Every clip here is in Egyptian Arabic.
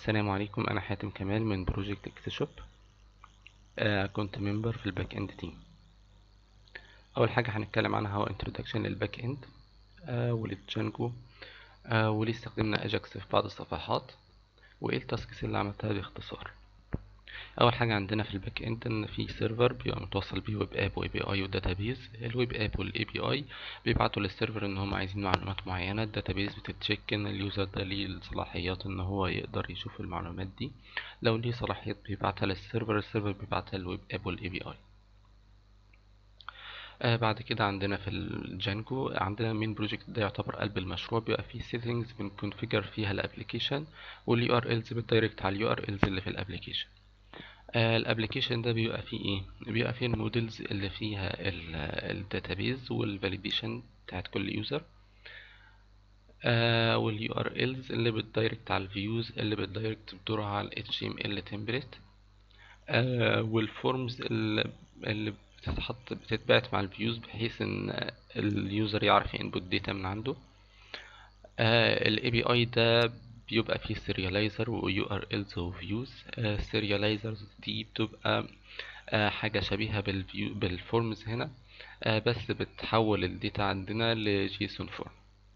السلام عليكم انا حاتم كمال من بروجكت اكتشوب آه كنت ممبر في الباك اند تيم اول حاجه هنتكلم عنها هو انترودكشن للباك اند آه وللجانجو آه وليه استخدمنا اجاكس في بعض الصفحات وايه التاسكس اللي عملتها باختصار اول حاجه عندنا في الباك اند ان في سيرفر بيبقى متوصل بيه ويب اب واي بي اي وداتابيز الويب اب والاي بي اي بيبعتوا للسيرفر ان هم عايزين معلومات معينه الداتابيز بتتشيك ان اليوزر ده ليه الصلاحيات ان هو يقدر يشوف المعلومات دي لو ليه صلاحيات بيبعتها للسيرفر السيرفر بيبعتها للويب اب والاي بي اي آه بعد كده عندنا في الجانجو عندنا المين بروجكت ده يعتبر قلب المشروع بيبقى فيه سيتنجز بنكونفيجر فيها الابلكيشن واليو ار الز بتدايركت على اليو ار الز اللي في الابلكيشن الابلكيشن ده بيبقى فيه ايه بيبقى فيه المودلز اللي فيها الداتابيز والفاليديشن بتاعت كل يوزر آه واليو ار الز اللي بتدايركت على الفيوز اللي بتدايركت بتدور على ال HTML template آه والفورمز اللي, اللي بتتحط بتتبعت مع الفيوز بحيث ان اليوزر يعرف ينبوت داتا من عنده آه ال API ده بيبقى فيه سيريالايزر و URLs و views السيريالايزرز دي بتبقى آه حاجة شبيهة بالفيو بالفورمز هنا آه بس بتحول الداتا عندنا لجيسون فورم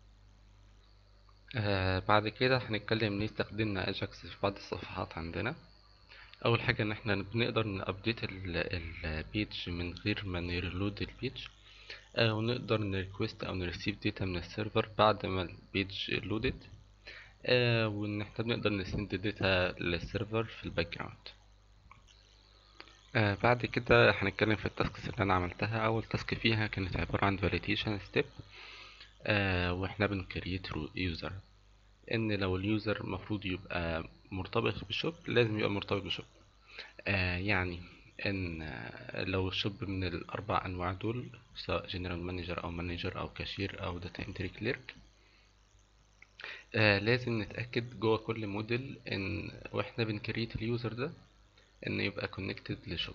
آه بعد كده هنتكلم ليه استخدمنا اجاكس في بعض الصفحات عندنا اول حاجة ان احنا بنقدر نابديت البيج من غير ما نريلود البيج آه ونقدر نريكوست او نريسيف داتا من السيرفر بعد ما البيج لودد آه وان احنا بنقدر نسند داتا للسيرفر في الباك جراوند آه بعد كده هنتكلم في التاسكس اللي انا عملتها اول تاسك فيها كانت عبارة عن validation step آه واحنا بنكريت يوزر ان لو اليوزر المفروض يبقى مرتبط بشوب لازم يبقى مرتبط بشوب آه يعني ان لو الشوب من الاربع انواع دول سواء جنرال مانجر او مانجر او كاشير او داتا انتري كليرك آه لازم نتأكد جوه كل موديل ان واحنا بنكريت اليوزر ده ان يبقى كونكتد لشوب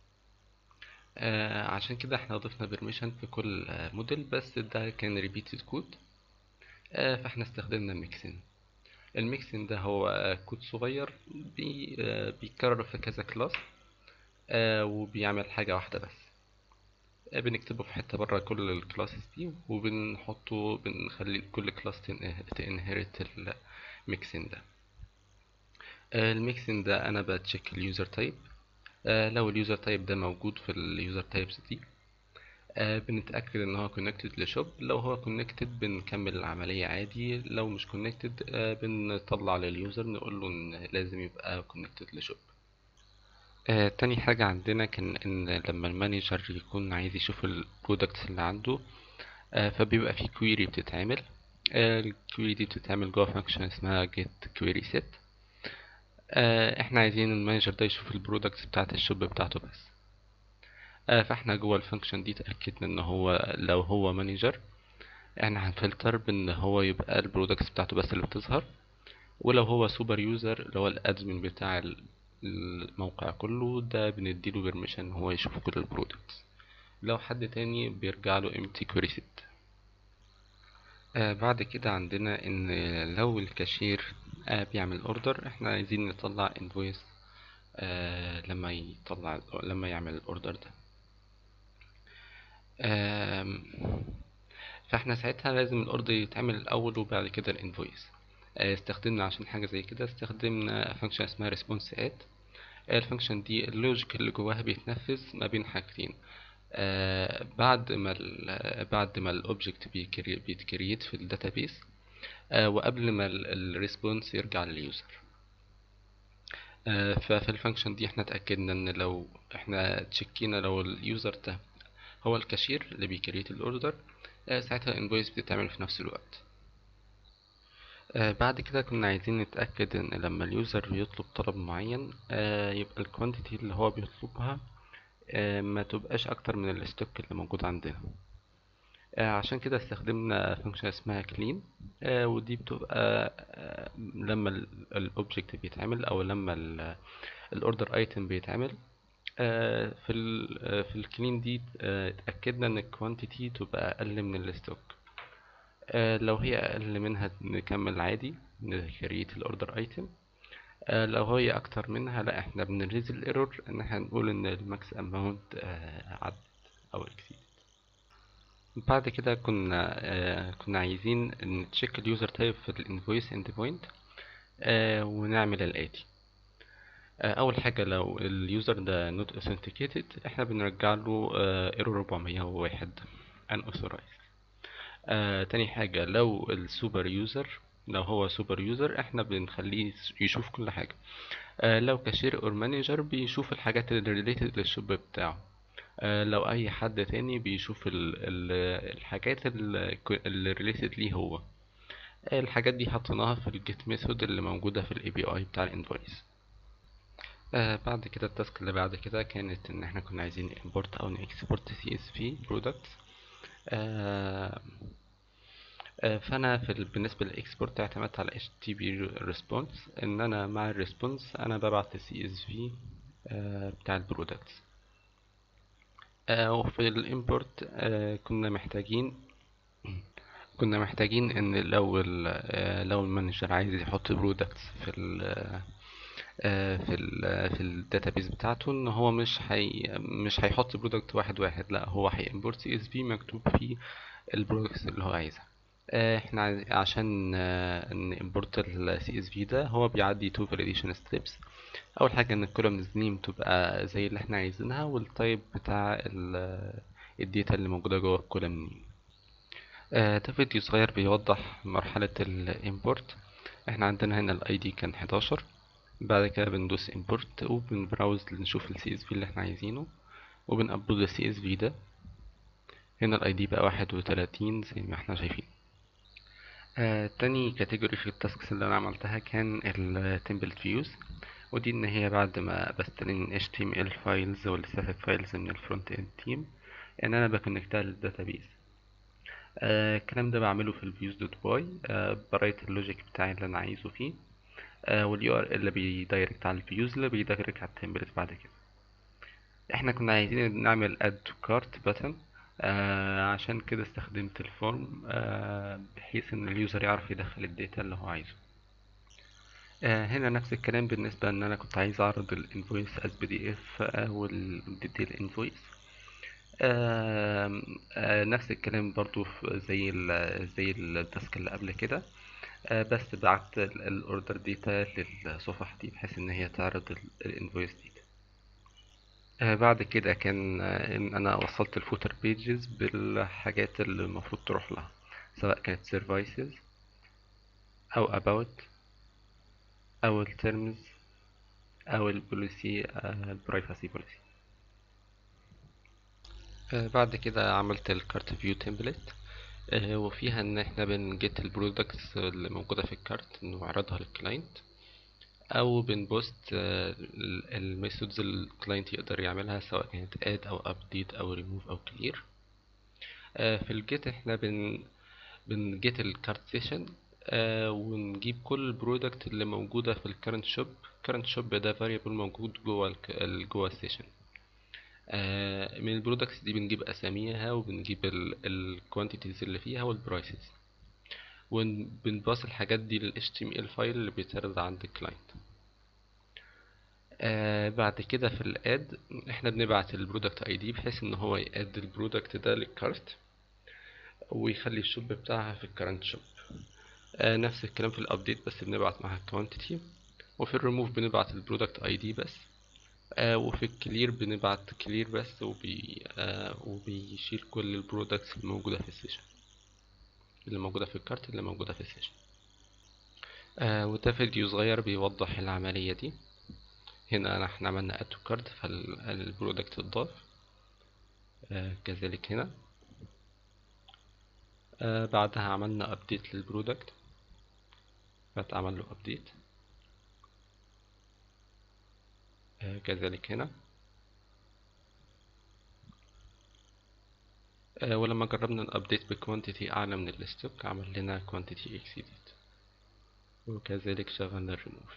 آه عشان كده احنا ضفنا بيرميشن في كل آه موديل بس ده كان ريبيتد كود آه فاحنا استخدمنا ميكسين الميكسين ده هو آه كود صغير بي آه بيتكرر في كذا كلاس آه وبيعمل حاجة واحدة بس بنكتبه في حتة برا كل الكلاسز دي وبنحطه بنخلي كل كلاس تنهرت الميكسين ده الميكسين ده انا بتشيك اليوزر تايب لو اليوزر تايب ده موجود في اليوزر تايبس دي بنتأكد ان هو كونكتد لشوب لو هو كونكتد بنكمل العملية عادي لو مش كونكتد بنطلع لليوزر نقول له ان لازم يبقى كونكتد لشوب آه، تاني حاجة عندنا كان إن لما المانجر يكون عايز يشوف البرودكتس اللي عنده آه، فبيبقى في كويري بتتعمل آه، الكويري دي بتتعمل جوه فانكشن اسمها get query set احنا عايزين المانجر ده يشوف البرودكتس بتاعت الشوب بتاعته بس فاحنا جوه الفانكشن دي اتأكدنا ان هو لو هو مانجر احنا هنفلتر بان هو يبقى البرودكتس بتاعته بس اللي بتظهر ولو هو سوبر يوزر اللي هو الادمن بتاع الموقع كله ده بنديله بيرميشن هو يشوف كل البرودكتس لو حد تاني بيرجع له empty query set آه بعد كده عندنا ان لو الكاشير آه بيعمل اوردر احنا عايزين نطلع invoice آه لما يطلع لما يعمل الاوردر ده آه فاحنا ساعتها لازم الاوردر يتعمل الاول وبعد كده الانفويس استخدمنا عشان حاجة زي كده استخدمنا فانكشن اسمها response add الفانكشن دي اللوجيك اللي جواها بيتنفذ ما بين حاجتين آه بعد ما ال بعد ما الاوبجكت بيتكريت في الداتابيس آه وقبل ما الريسبونس يرجع لليوزر آه ففي الفانكشن دي احنا اتاكدنا ان لو احنا تشيكينا لو اليوزر ده هو الكاشير اللي بيكريت الاوردر آه ساعتها الانفويس بتتعمل في نفس الوقت آه بعد كده كنا عايزين نتأكد ان لما اليوزر يطلب طلب معين آه يبقى الكوانتيتي اللي هو بيطلبها آه ما تبقاش اكتر من الستوك اللي موجود عندنا عشان كده استخدمنا فانكشن اسمها clean ودي بتبقى لما الاوبجكت بيتعمل او لما الاوردر ايتم بيتعمل في ال في الكلين دي اتأكدنا ان الكوانتيتي تبقى اقل من الستوك آه لو هي اقل منها نكمل عادي نكريت الاوردر ايتم آه لو هي اكتر منها لا احنا بنريز الايرور ان احنا نقول ان الماكس اماونت آه عدت او اكسيد بعد كده كنا آه كنا عايزين نتشيك اليوزر تايب في الانفويس اند بوينت ونعمل الاتي آه اول حاجه لو اليوزر ده نوت اوثنتيكيتد احنا بنرجع له ايرور 401 ان اوثورايزد آه تاني حاجه لو السوبر يوزر لو هو سوبر يوزر احنا بنخليه يشوف كل حاجه آه لو كاشير اور مانجر بيشوف الحاجات اللي ريليتد للشوب بتاعه آه لو اي حد تاني بيشوف ال ال الحاجات اللي ريليتد ليه هو الحاجات دي حطيناها في الجيت ميثود اللي موجوده في الاي بي اي بتاع الانفويس آه بعد كده التاسك اللي بعد كده كانت ان احنا كنا عايزين import او نexport CSV products آه آه فانا في ال... بالنسبه للاكسبورت اعتمدت على HTTP response ان انا مع الريسبونس انا ببعت CSV آه بتاع البرودكتس آه وفي الامبورت آه كنا محتاجين كنا محتاجين ان لو ال لو المانجر عايز يحط برودكتس في ال في ال في الداتابيز بتاعته ان هو مش هي مش هيحط برودكت واحد واحد لا هو هيمبورت سي اس في مكتوب فيه البرودكتس اللي هو عايزها احنا عشان نimporт السي اس في ده هو بيعدي تو validation steps اول حاجه ان الكولومز نيم تبقى زي اللي احنا عايزينها والتايب بتاع الداتا اللي موجوده جوه الكولوم نيم ده فيديو صغير بيوضح مرحله الامبورت احنا عندنا هنا الاي دي كان 11 بعد كده بندوس import وبنبراوز نشوف ال CSV اللي احنا عايزينه وبنابلود ال CSV ده هنا الاي دي بقى واحد وتلاتين زي ما احنا شايفين آه تاني كاتيجوري في التاسكس اللي انا عملتها كان ال template views ودي ان هي بعد ما بستلم HTML files ولا static files من الفرونت اند تيم ان انا بكونكتها للداتابيز آه الكلام ده بعمله في الفيوز دوت باي آه برايت اللوجيك بتاعي اللي انا عايزه فيه آه واليو ار اللي بيدايركت على الفيوز اللي بيدايركت على التمبلت بعد كده احنا كنا عايزين نعمل اد تو كارت بutton آه عشان كده استخدمت الفورم آه بحيث ان اليوزر يعرف يدخل الداتا اللي هو عايزه آه هنا نفس الكلام بالنسبة ان انا كنت عايز اعرض الانفويس از بي دي اف او الديتيل انفويس آه آه نفس الكلام برضو زي ال زي التاسك اللي قبل كده آه بس بعت الاوردر داتا للصفحة دي بحيث ان هي تعرض الانفويس داتا آه بعد كده كان آه ان انا وصلت الفوتر بيجز بالحاجات اللي المفروض تروح لها سواء كانت سيرفيسز او about او الترمز او البوليسي البرايفسي بوليسي بعد كده عملت الكارت فيو تمبلت وفيها ان احنا بنجيت البرودكتس اللي موجوده في الكارت نعرضها للكلاينت او بنبوست الميثودز اللي الكلاينت يقدر يعملها سواء كانت اد او ابديت او ريموف او كلير في الجيت احنا بن بنجيت الكارت سيشن ونجيب كل البرودكت اللي موجوده في الكرنت شوب الكرنت شوب ده فاريبل موجود جوه جوه السيشن آه من البرودكتس دي بنجيب اساميها وبنجيب الكوانتيتيز اللي فيها والبرايسز وبنباص الحاجات دي لل HTML فايل اللي بيتعرض عند الكلاينت آه بعد كده في الاد احنا بنبعت البرودكت اي دي بحيث ان هو ياد البرودكت ده للكارت ويخلي الشوب بتاعها في الكرنت شوب آه نفس الكلام في الابديت بس بنبعت معاها الكوانتيتي وفي الريموف بنبعت البرودكت اي دي بس آه وفي الكلير بنبعت كلير بس وبي آه وبيشيل كل البرودكتس الموجودة في السيشن اللي موجودة في الكارت اللي موجودة في السيشن آه وده فيديو صغير بيوضح العملية دي هنا احنا عملنا اد تو كارت فالبرودكت اتضاف آه كذلك هنا آه بعدها عملنا ابديت للبرودكت فاتعمل له ابديت آه كذلك هنا آه ولما جربنا الابديت بكوانتيتي اعلى من الستوك عمل لنا كوانتيتي اكسيدد وكذلك شغلنا الريموف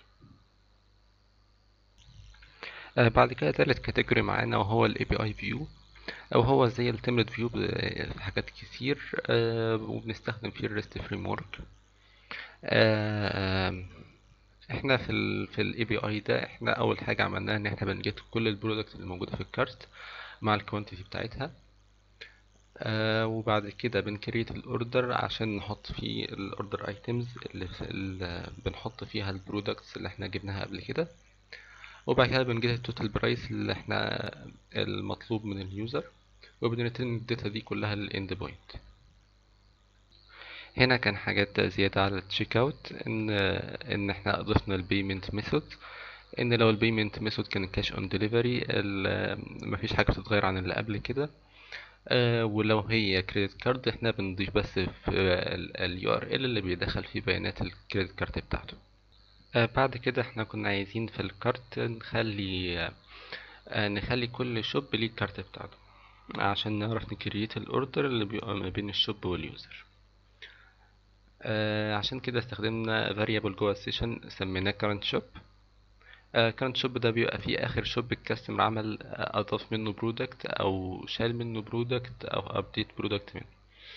آه بعد كده تالت كاتيجوري معانا وهو الاي بي اي فيو او هو زي التملت فيو في حاجات كتير وبنستخدم فيه الريست فريم ورك احنا في ال في الاي بي اي ده احنا اول حاجه عملناها ان احنا بنجيت كل البرودكت اللي موجوده في الكارت مع الكوانتيتي بتاعتها آه وبعد كده بنكريت الاوردر عشان نحط فيه الاوردر ايتمز اللي, في اللي بنحط فيها البرودكتس اللي احنا جبناها قبل كده وبعد كده بنجيت التوتال برايس اللي احنا المطلوب من اليوزر وبنريترن الداتا دي كلها للاند بوينت هنا كان حاجات زيادة على التشيك اوت ان ان احنا ضفنا البيمنت ميثود ان لو البيمنت ميثود كان كاش اون ديليفري مفيش حاجة بتتغير عن اللي قبل كده آه ولو هي كريدت كارد احنا بنضيف بس في اليو ار ال اللي بيدخل فيه بيانات الكريدت كارد بتاعته آه بعد كده احنا كنا عايزين في الكارت نخلي آه نخلي كل شوب ليه الكارت بتاعته عشان نعرف نكريت الاوردر اللي بيبقى ما بين الشوب واليوزر آه عشان كده استخدمنا variable جوه السيشن سميناه current shop آه current shop ده بيبقى فيه اخر شوب الكاستمر عمل آه اضاف منه برودكت او شال منه برودكت او ابديت برودكت منه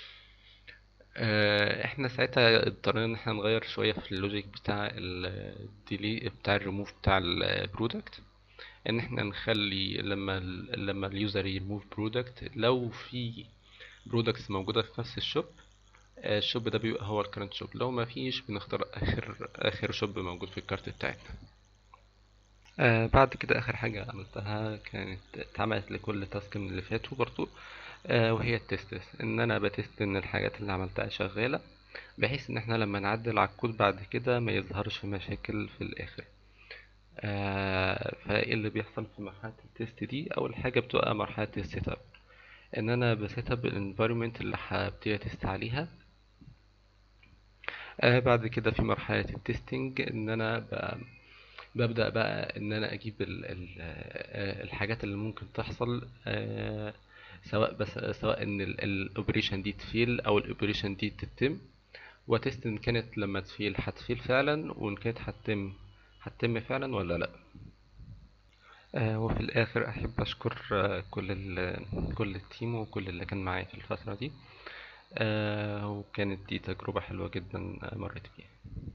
آه احنا ساعتها اضطرينا ان احنا نغير شويه في اللوجيك بتاع الديلي بتاع الريموف بتاع البرودكت ان احنا نخلي لما ال لما اليوزر يرموف برودكت لو في برودكتس موجوده في نفس الشوب الشوب ده بيبقى هو الكرنت شوب لو ما فيش بنختار اخر اخر شوب موجود في الكارت بتاعتنا آه بعد كده اخر حاجه عملتها كانت اتعملت لكل تاسك من اللي فاتوا برضو آه وهي التست ان انا بتست ان الحاجات اللي عملتها شغاله بحيث ان احنا لما نعدل على الكود بعد كده ما يظهرش مشاكل في الاخر آه فايه اللي بيحصل في مرحله التست دي اول حاجه بتبقى مرحله السيت اب ان انا بسيت اب الانفايرمنت اللي هبتدي اتست عليها آه بعد كده في مرحلة التستنج ان انا ب... ببدأ بقى ان انا اجيب ال... ال... الحاجات اللي ممكن تحصل آه سواء بس سواء ان الاوبريشن دي تفيل او الاوبريشن دي تتم وتست ان كانت لما تفيل هتفيل فعلا وان كانت هتتم هتتم فعلا ولا لا آه وفي الاخر احب اشكر آه كل ال... كل التيم وكل اللي كان معايا في الفترة دي آه وكانت دي تجربة حلوة جدا مريت بيها